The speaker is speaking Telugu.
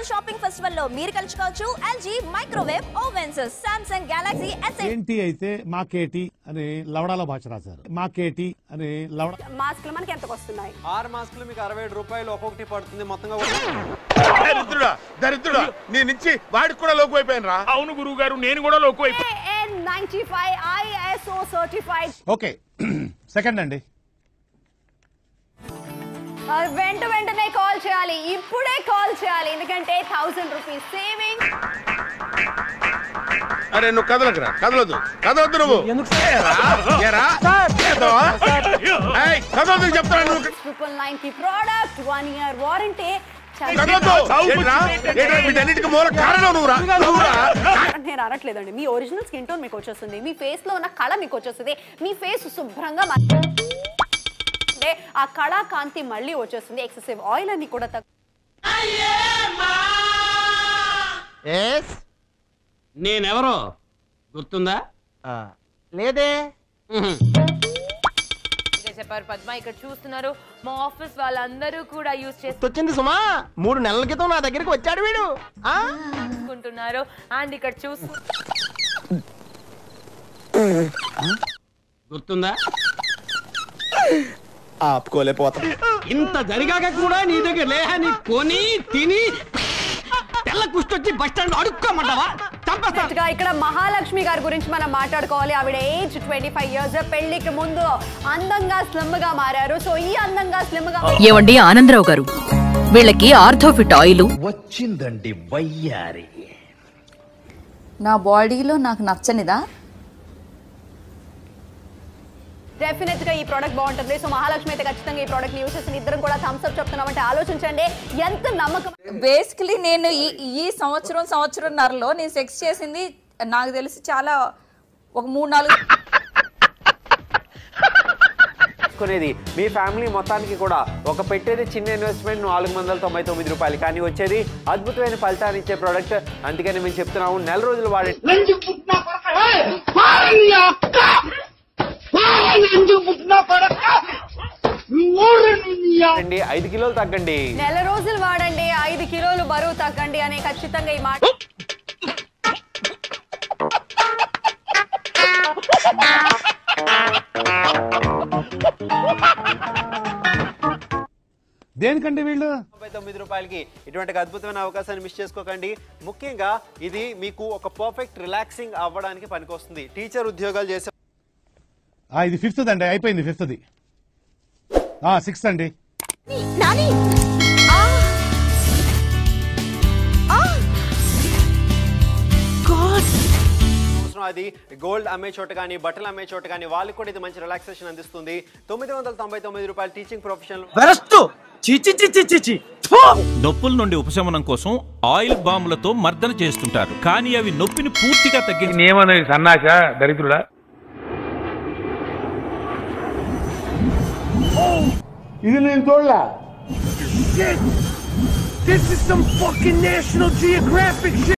సమ్మర్ షాపింగ్ ఫెస్టివల్ లో మీరు కలుసుకోవచ్చు LG microwave ovens Samsung Galaxy S ఏంటి అయితే మా కేటి అని లవడాల భాష రాశారు మా కేటి అని లవడ మాస్క్లు మనకి ఎంతకు వస్తున్నాయి ఆరు మాస్కులు మీకు అరవై ఏడు రూపాయలు ఒక్కొక్కటి పడుతుంది మొత్తంగా దరిద్రుడా దరిద్రుడా నీ నుంచి వాడికి కూడా లోకు అయిపోయాను రా అవును గురువు గారు నేను కూడా లోకు అయిపోయి N ninety five ISO certified okay second అండి వెంట వెంటనే కాల్ చేయాలి ఇప్పుడే కాల్ చేయాలి ఎందుకంటే థౌసండ్ రూపీస్ సేవింగ్ అరే నువ్వు కదలకురా కదలొద్దు కదలొద్దు నువ్వు ఏరా? ఏరా? ఏదోవా? ఏయ్, కదలొద్దు చెప్తాను నువ్వు ట్రిపుల్ నైన్ కి ప్రోడక్ట్ వన్ ఇయర్ వారంటీ కదలొద్దు ఏంట్రా? ఏంట్రా? వీటన్నిటికీ మూల కారణం నువ్వురా నువ్వురా నేను అనట్లేదండి మీ ఒరిజినల్ స్కిన్ టోన్ మీకు వచ్చేస్తుంది మీ ఫేస్ లో ఉన్న కళ మీకు వచ్చేస్తుంది మీ ఫేస్ శుభ్రంగా మ- అంటే ఆ కళ కాంతి మళ్ళీ వచ్చేస్తుంది ఎక్సెసివ్ ఆయిల్ అని కూడా తగ్గు నేనెవరో గుర్తుందా లేదే ఇదే చెప్పారు పద్మ ఇక్కడ చూస్తున్నారు మా ఆఫీస్ వాళ్ళందరూ కూడా యూజ్ వచ్చింది సుమా మూడు నెలల క్రితం నా దగ్గరికి వచ్చాడు వీడు ఆ చేసుకుంటున్నారు అండ్ ఇక్కడ చూస్తూ గుర్తుందా ఆపుకోలేకపోతా ఇంత జరిగాక కూడా నీ దగ్గర లేహని కొని తిని తెల్ల కుష్టొచ్చి బస్ స్టాండ్ అడుక్కోమంటావా చంపేస్తా గా ఇక్కడ మహాలక్ష్మి గారి గురించి మనం మాట్లాడుకోవాలి ఆవిడ ఏజ్ ట్వంటీ ఫైవ్ ఇయర్స్ పెళ్లికి ముందు అందంగా స్లిమ్ గా మారారు సో ఈ అందంగా స్లిమ్ గా ఏవండి ఆనందరావు గారు వీళ్ళకి ఆర్థోఫిట్ ఆయిల్ వచ్చిందండి వయ్యారి నా బాడీలో నాకు నచ్చనిదా డెఫినెట్ గా ఈ ప్రోడక్ట్ బాగుంటుంది సో మహాలక్ష్మి అయితే ఖచ్చితంగా ఈ ప్రోడక్ట్ యూస్ చేసిన ఇద్దరం కూడా థమ్స్ అప్ చెప్తున్నామంటే ఆలోచించండి ఎంత నమ్మకం బేసికలీ నేను ఈ ఈ సంవత్సరం సంవత్సరంన్నరలో నేను సెక్స్ చేసింది నాకు తెలిసి చాలా ఒక మూడు నాలుగు కొనేది మీ ఫ్యామిలీ మొత్తానికి కూడా ఒక పెట్టేది చిన్న ఇన్వెస్ట్మెంట్ నాలుగు వందల తొంభై తొమ్మిది రూపాయలు కానీ వచ్చేది అద్భుతమైన ఫలితాన్ని ఇచ్చే ప్రోడక్ట్ అందుకని మేము చెప్తున్నాము నెల రోజులు వాడే అండి ఐదు కిలోలు తగ్గండి నెల రోజులు వాడండి ఐదు కిలోలు బరువు తగ్గండి అనే ఖచ్చితంగా ఈ మాట దేనికండి వీళ్ళు తొంభై తొమ్మిది రూపాయలకి ఇటువంటి అద్భుతమైన అవకాశాన్ని మిస్ చేసుకోకండి ముఖ్యంగా ఇది మీకు ఒక పర్ఫెక్ట్ రిలాక్సింగ్ అవ్వడానికి పనికొస్తుంది టీచర్ ఉద్యోగాలు చేసే ఆ, ఇది ఫిఫ్త్ అండి అయిపోయింది ఫిఫ్త్ది సిక్స్త్ అండి నాని అవసరం అది గోల్డ్ అమ్మే చోట కానీ బట్టలు అమ్మే చోట కానీ వాళ్ళకి కూడా ఇది మంచి రిలాక్సేషన్ అందిస్తుంది తొమ్మిది వందల తొంభై తొమ్మిది రూపాయలు టీచింగ్ ప్రొఫెషనల్ వెరస్తు చిచి చిచి చిచి నొప్పుల నుండి ఉపశమనం కోసం ఆయిల్ బాంబులతో మర్దన చేస్తుంటారు కానీ అవి నొప్పిని పూర్తిగా తగ్గించి ఏమన్నది సన్నాస దరిద్రుడా ఇది నేను చూడలే This is some fucking National Geographic shit.